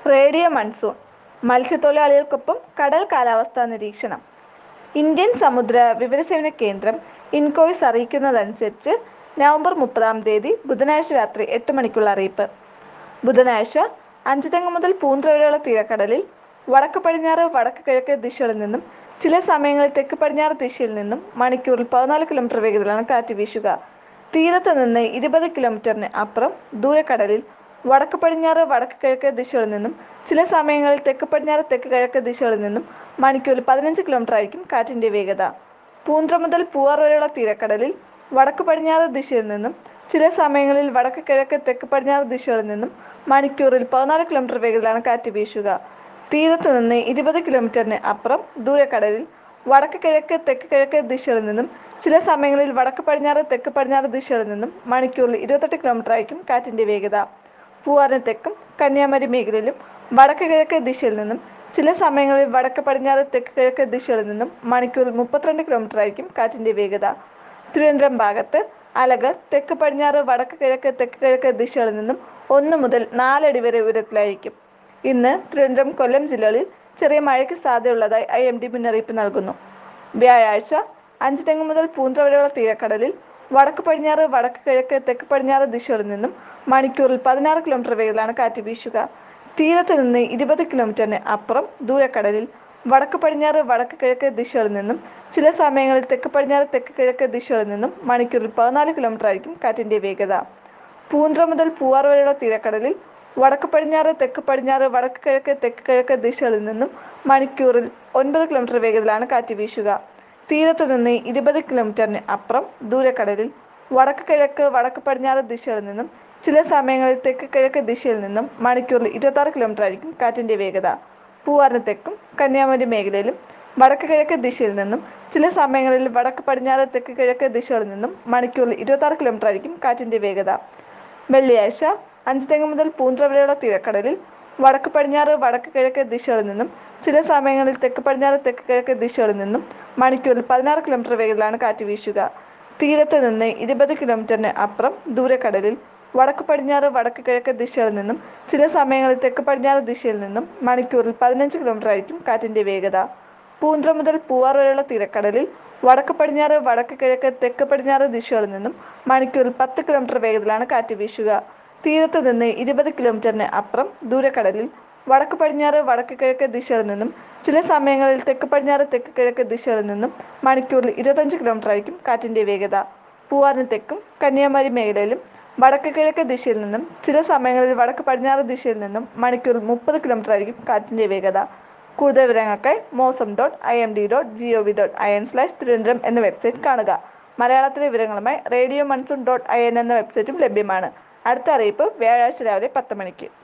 radio monsoon മത്സ്യത്തൊഴിലാളികൾക്കൊപ്പം കടൽ കാലാവസ്ഥാ നിരീക്ഷണം ഇന്ത്യൻ സമുദ്ര വിവരസേവന കേന്ദ്രം ഇൻകോയ്സ് അറിയിക്കുന്നതനുസരിച്ച് നവംബർ മുപ്പതാം തീയതി ബുധനാഴ്ച രാത്രി എട്ട് മണിക്കുള്ള അറിയിപ്പ് ബുധനാഴ്ച അഞ്ചുതെങ്ങ് മുതൽ പൂന്ത്ര വരെയുള്ള തീരക്കടലിൽ വടക്ക് പടിഞ്ഞാറ് വടക്ക് കിഴക്ക് ദിശകളിൽ നിന്നും ചില സമയങ്ങളിൽ തെക്ക് പടിഞ്ഞാറ് ദിശയിൽ നിന്നും മണിക്കൂറിൽ പതിനാല് കിലോമീറ്റർ വേഗത്തിലാണ് കാറ്റ് വീശുക തീരത്ത് നിന്ന് ഇരുപത് കിലോമീറ്ററിന് അപ്പുറം ദൂരക്കടലിൽ വടക്ക് പടിഞ്ഞാറ് വടക്ക് കിഴക്ക് ദിശകളിൽ നിന്നും ചില സമയങ്ങളിൽ തെക്ക് പടിഞ്ഞാറ് തെക്ക് കിഴക്ക് ദിശകളിൽ നിന്നും മണിക്കൂറിൽ പതിനഞ്ച് കിലോമീറ്റർ ആയിരിക്കും കാറ്റിൻ്റെ വേഗത പൂന്ത്ര മുതൽ പൂവാർ വരെയുള്ള തീരക്കടലിൽ വടക്ക് പടിഞ്ഞാറ് ദിശയിൽ നിന്നും ചില സമയങ്ങളിൽ വടക്ക് കിഴക്ക് തെക്ക് പടിഞ്ഞാറ് ദിശകളിൽ നിന്നും മണിക്കൂറിൽ പതിനാല് കിലോമീറ്റർ വേഗത്തിലാണ് കാറ്റ് വീശുക തീരത്ത് നിന്ന് ഇരുപത് കിലോമീറ്ററിന് അപ്പുറം ദൂരക്കടലിൽ വടക്ക് കിഴക്ക് തെക്ക് കിഴക്ക് ദിശകളിൽ നിന്നും ചില സമയങ്ങളിൽ വടക്ക് പടിഞ്ഞാറ് തെക്ക് പടിഞ്ഞാറ് ദിശകളിൽ നിന്നും മണിക്കൂറിൽ ഇരുപത്തെട്ട് കിലോമീറ്റർ ആയിരിക്കും കാറ്റിൻ്റെ വേഗത പൂവാറിന് തെക്കും കന്യാകുമാരി മേഖലയിലും വടക്ക് കിഴക്ക് ദിശയിൽ നിന്നും ചില സമയങ്ങളിൽ വടക്ക് പടിഞ്ഞാറ് തെക്ക് കിഴക്ക് ദിശകളിൽ നിന്നും മണിക്കൂറിൽ മുപ്പത്തിരണ്ട് കിലോമീറ്റർ ആയിരിക്കും കാറ്റിൻ്റെ വേഗത തിരുവനന്തപുരം ഭാഗത്ത് അലകൾ തെക്ക് പടിഞ്ഞാറ് വടക്ക് കിഴക്ക് തെക്ക് കിഴക്ക് ദിശകളിൽ നിന്നും ഒന്ന് മുതൽ നാലടി വരെ ഉയരത്തിലായിരിക്കും ഇന്ന് തിരുവനന്തപുരം കൊല്ലം ജില്ലകളിൽ ചെറിയ മഴയ്ക്ക് സാധ്യതയുള്ളതായി ഐ എം ഡി മുന്നറിയിപ്പ് നൽകുന്നു വ്യാഴാഴ്ച അഞ്ച് തെങ്ങ് മുതൽ പൂന്ത്ര വരെയുള്ള തീരക്കടലിൽ വടക്ക് പടിഞ്ഞാറ് വടക്ക് കിഴക്ക് തെക്ക് പടിഞ്ഞാറ് ദിശകളിൽ നിന്നും മണിക്കൂറിൽ പതിനാറ് കിലോമീറ്റർ വേഗത്തിലാണ് കാറ്റ് വീശുക തീരത്ത് നിന്ന് ഇരുപത് കിലോമീറ്ററിന് അപ്പുറം ദൂരക്കടലിൽ വടക്ക് പടിഞ്ഞാറ് വടക്ക് കിഴക്ക് ദിശകളിൽ നിന്നും ചില സമയങ്ങളിൽ തെക്ക് പടിഞ്ഞാറ് തെക്ക് കിഴക്ക് ദിശകളിൽ നിന്നും മണിക്കൂറിൽ പതിനാല് കിലോമീറ്റർ ആയിരിക്കും കാറ്റിൻ്റെ വേഗത പൂന്ത്ര മുതൽ പൂവാർ വരെയുള്ള തീരക്കടലിൽ വടക്ക് പടിഞ്ഞാറ് തെക്ക് പടിഞ്ഞാറ് വടക്ക് കിഴക്ക് തെക്ക് കിഴക്ക് ദിശകളിൽ നിന്നും മണിക്കൂറിൽ ഒൻപത് കിലോമീറ്റർ വേഗത്തിലാണ് കാറ്റ് വീശുക തീരത്ത് നിന്ന് ഇരുപത് കിലോമീറ്ററിന് അപ്പുറം ദൂരക്കടലിൽ വടക്ക് കിഴക്ക് വടക്ക് പടിഞ്ഞാറ് ദിശകളിൽ നിന്നും ചില സമയങ്ങളിൽ തെക്ക് കിഴക്ക് ദിശയിൽ നിന്നും മണിക്കൂറിൽ ഇരുപത്താറ് കിലോമീറ്റർ ആയിരിക്കും കാറ്റിൻ്റെ വേഗത പൂവാറിന് തെക്കും കന്യാകുമാരി മേഖലയിലും വടക്ക് കിഴക്ക് ദിശയിൽ നിന്നും ചില സമയങ്ങളിൽ വടക്ക് പടിഞ്ഞാറ് തെക്ക് കിഴക്ക് ദിശകളിൽ നിന്നും മണിക്കൂറിൽ ഇരുപത്താറ് കിലോമീറ്റർ ആയിരിക്കും കാറ്റിൻ്റെ വേഗത വെള്ളിയാഴ്ച അഞ്ച് തെങ്ങ് മുതൽ പൂന്ത്ര വരെയുള്ള തീരക്കടലിൽ വടക്ക് പടിഞ്ഞാറ് വടക്ക് കിഴക്ക് ദിശകളിൽ നിന്നും ചില സമയങ്ങളിൽ തെക്ക് പടിഞ്ഞാറ് തെക്ക് കിഴക്ക് ദിശകളിൽ നിന്നും മണിക്കൂറിൽ പതിനാറ് കിലോമീറ്റർ വേഗത്തിലാണ് കാറ്റ് വീശുക തീരത്ത് നിന്ന് ഇരുപത് കിലോമീറ്ററിന് അപ്പുറം ദൂരക്കടലിൽ വടക്ക് പടിഞ്ഞാറ് വടക്ക് കിഴക്ക് ദിശകളിൽ നിന്നും ചില സമയങ്ങളിൽ തെക്ക് പടിഞ്ഞാറ് ദിശയിൽ നിന്നും മണിക്കൂറിൽ പതിനഞ്ച് കിലോമീറ്റർ ആയിരിക്കും കാറ്റിൻ്റെ വേഗത പൂന്ത്ര മുതൽ പൂവാർ വരെയുള്ള തീരക്കടലിൽ വടക്ക് പടിഞ്ഞാറ് വടക്ക് കിഴക്ക് തെക്ക് പടിഞ്ഞാറ് ദിശകളിൽ നിന്നും മണിക്കൂറിൽ പത്ത് കിലോമീറ്റർ വേഗത്തിലാണ് കാറ്റ് വീശുക തീരത്ത് നിന്ന് ഇരുപത് കിലോമീറ്ററിന് അപ്പുറം ദൂരക്കടലിൽ വടക്ക് പടിഞ്ഞാറ് വടക്ക് കിഴക്ക് ദിശകളിൽ നിന്നും ചില സമയങ്ങളിൽ തെക്ക് പടിഞ്ഞാറ് തെക്ക് കിഴക്ക് ദിശകളിൽ നിന്നും മണിക്കൂറിൽ ഇരുപത്തഞ്ച് കിലോമീറ്റർ ആയിരിക്കും കാറ്റിൻ്റെ വേഗത പൂവാറിന് തെക്കും കന്യാകുമാരി മേഖലയിലും വടക്ക് കിഴക്ക് ദിശയിൽ നിന്നും ചില സമയങ്ങളിൽ വടക്ക് പടിഞ്ഞാറ് ദിശയിൽ നിന്നും മണിക്കൂറിൽ മുപ്പത് കിലോമീറ്റർ ആയിരിക്കും കാറ്റിൻ്റെ വേഗത കൂടുതൽ വിവരങ്ങൾക്കായി mausam dot I M D dot G O V dot I N slash Thiruvananthapuram എന്ന വെബ്സൈറ്റ് കാണുക മലയാളത്തിലെ വിവരങ്ങളുമായി radio monsoon dot I N എന്ന വെബ്സൈറ്റും ലഭ്യമാണ് അടുത്ത അറിയിപ്പ് വ്യാഴാഴ്ച രാവിലെ പത്ത് മണിക്ക്